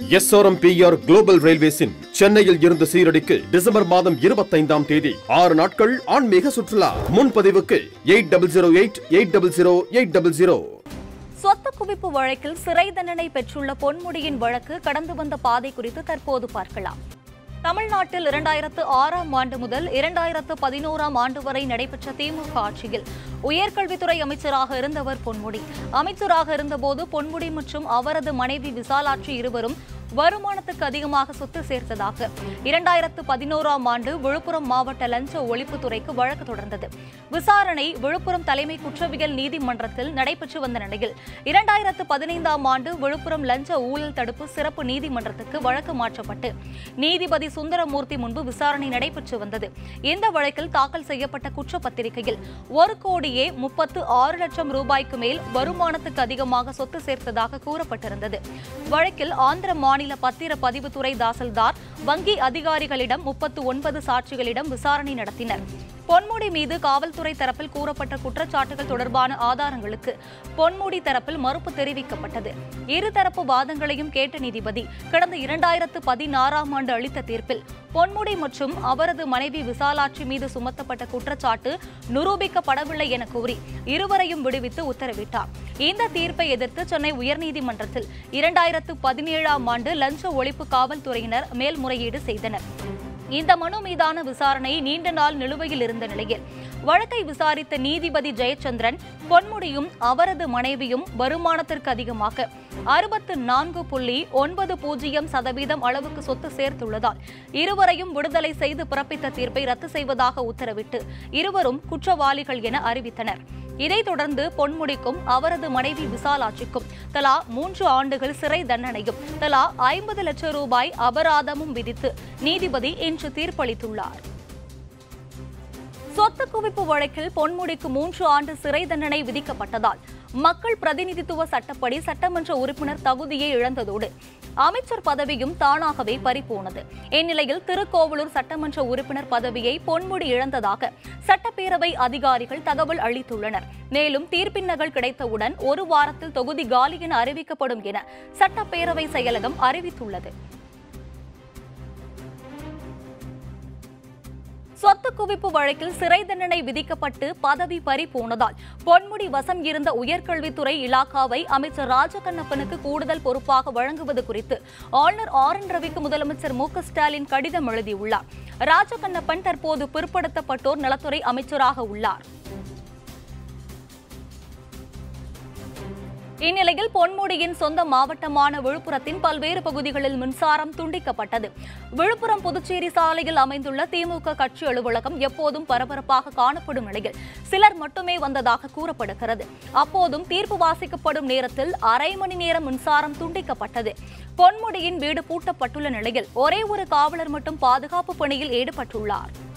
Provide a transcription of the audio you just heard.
SRMPR global ரயில்வேஸின் சென்னையில் இருந்து சீரடிக்கு December மாதம் இருபத்தைந்தாம் தேதி ஆறு நாட்கள் ஆன்மீக சுற்றுலா முன்பதிவுக்கு eight double zero eight eight double zero eight double zero சொத்து குவிப்பு வழக்கில் சிறை தண்டனை பெற்றுள்ள பொன்முடியின் வழக்கு கடந்து வந்த பாதை குறித்து தற்போது பார்க்கலாம் தமிழ்நாட்டில் இரண்டாயிரத்து ஆறாம் ஆண்டு முதல் இரண்டாயிரத்து பதினோராம் ஆண்டு வரை நடைபெற்ற திமுக ஆட்சியில் உயர்கல்வித்துறை அமைச்சராக இருந்தவர் பொன்முடி அமைச்சராக இருந்தபோது பொன்முடி மற்றும் அவரது மனைவி விசாலாட்சி இருவரும் வருமானத்துக்கு அதிகமாக சொத்து சேர்த்ததாக இரண்டாயிரத்து பதினோராம் ஆண்டு விழுப்புரம் மாவட்ட லஞ்ச ஒழிப்புத்துறைக்கு வழக்கு தொடர்ந்தது விசாரணை விழுப்புரம் தலைமை குற்றவியல் நீதிமன்றத்தில் நடைபெற்று வந்த நிலையில் இரண்டாயிரத்து பதினைந்தாம் ஆண்டு விழுப்புரம் லஞ்ச ஊழல் தடுப்பு சிறப்பு நீதிமன்றத்துக்கு வழக்கு மாற்றப்பட்டு நீதிபதி சுந்தரமூர்த்தி முன்பு விசாரணை நடைபெற்று வந்தது இந்த வழக்கில் தாக்கல் செய்யப்பட்ட குற்றப்பத்திரிகையில் ஒரு கோடியே முப்பத்து ஆறு லட்சம் ரூபாய்க்கு மேல் வருமானத்துக்கு அதிகமாக சொத்து சேர்த்ததாக கூறப்பட்டிருந்தது வழக்கில் ஆந்திர மாநில பத்திர பதிவுத்துறை தாசில்தார் வங்கி அதிகாரிகளிடம் முப்பத்து ஒன்பது சாட்சிகளிடம் விசாரணை நடத்தினர் பொன்முடி மீது காவல்துறை தரப்பில் கூறப்பட்ட குற்றச்சாட்டுகள் தொடர்பான ஆதாரங்களுக்கு பொன்முடி தரப்பில் மறுப்பு தெரிவிக்கப்பட்டது இருதரப்பு வாதங்களையும் கேட்ட நீதிபதி கடந்த இரண்டாயிரத்து பதினாறாம் ஆண்டு அளித்த தீர்ப்பில் பொன்முடி மற்றும் அவரது மனைவி விசாலாட்சி மீது சுமத்தப்பட்ட குற்றச்சாட்டு நிரூபிக்கப்படவில்லை என கூறி இருவரையும் விடுவித்து உத்தரவிட்டார் இந்த தீர்ப்பை எதிர்த்து சென்னை உயர்நீதிமன்றத்தில் இரண்டாயிரத்து பதினேழாம் ஆண்டு லஞ்ச ஒழிப்பு காவல்துறையினர் மேல்முறையீடு செய்தனர் இந்த மனு மீதான விசாரணை நீண்ட நாள் நிலுவையில் இருந்த நிலையில் வழக்கை விசாரித்த நீதிபதி ஜெயச்சந்திரன் பொன்முடியும் அவரது மனைவியும் வருமானத்திற்கு அதிகமாக அறுபத்து நான்கு புள்ளி ஒன்பது பூஜ்ஜியம் சதவீதம் அளவுக்கு சொத்து சேர்த்துள்ளதால் இருவரையும் விடுதலை செய்து பிறப்பித்த தீர்ப்பை ரத்து செய்வதாக உத்தரவிட்டு இருவரும் குற்றவாளிகள் என அறிவித்தனர் இதைத் தொடர்ந்து பொன்முடிக்கும் அவரது மனைவி விசாலாட்சிக்கும் தலா மூன்று ஆண்டுகள் சிறை தண்டனையும் தலா ஐம்பது லட்சம் ரூபாய் அபராதமும் விதித்து நீதிபதி இன்று தீர்ப்பளித்துள்ளார் சொத்து குவிப்பு வழக்கில் பொன்முடிக்கு மூன்று ஆண்டு சிறை தண்டனை விதிக்கப்பட்டதால் மக்கள் பிரதிநிதித்துவ சட்டப்படி சட்டமன்ற உறுப்பினர் தகுதியை இழந்ததோடு அமைச்சர் பதவியும் தானாகவே பறிபோனது இந்நிலையில் திருக்கோவலூர் சட்டமன்ற உறுப்பினர் பதவியை பொன்முடி இழந்ததாக சட்டப்பேரவை அதிகாரிகள் தகவல் அளித்துள்ளனர் மேலும் தீர்ப்பின் நகல் கிடைத்தவுடன் ஒரு வாரத்தில் தொகுதி காலி என அறிவிக்கப்படும் என சட்டப்பேரவை செயலகம் அறிவித்துள்ளது சொத்து குவிப்பு வழக்கில் சிறை தண்டனை விதிக்கப்பட்டு பதவி பறி போனதால் பொன்முடி வசம் இருந்த உயர்கல்வித்துறை இலாக்காவை அமைச்சர் ராஜகண்ணப்பனுக்கு கூடுதல் பொறுப்பாக வழங்குவது குறித்து ஆளுநர் ஆர் என் ரவிக்கு முதலமைச்சர் மு க ஸ்டாலின் கடிதம் எழுதியுள்ளார் ராஜகண்ணப்பன் தற்போது பிற்படுத்தப்பட்டோர் நலத்துறை அமைச்சராக உள்ளார் இந்நிலையில் பொன்முடியின் சொந்த மாவட்டமான விழுப்புரத்தின் பல்வேறு பகுதிகளில் மின்சாரம் துண்டிக்கப்பட்டது விழுப்புரம் புதுச்சேரி சாலையில் அமைந்துள்ள திமுக கட்சி அலுவலகம் எப்போதும் பரபரப்பாக காணப்படும் நிலையில் சிலர் மட்டுமே வந்ததாக கூறப்படுகிறது அப்போதும் தீர்ப்பு வாசிக்கப்படும் நேரத்தில் அரை மணி நேரம் மின்சாரம் துண்டிக்கப்பட்டது பொன்முடியின் வீடு பூட்டப்பட்டுள்ள நிலையில் ஒரே ஒரு காவலர் மட்டும் பாதுகாப்பு பணியில் ஈடுபட்டுள்ளார்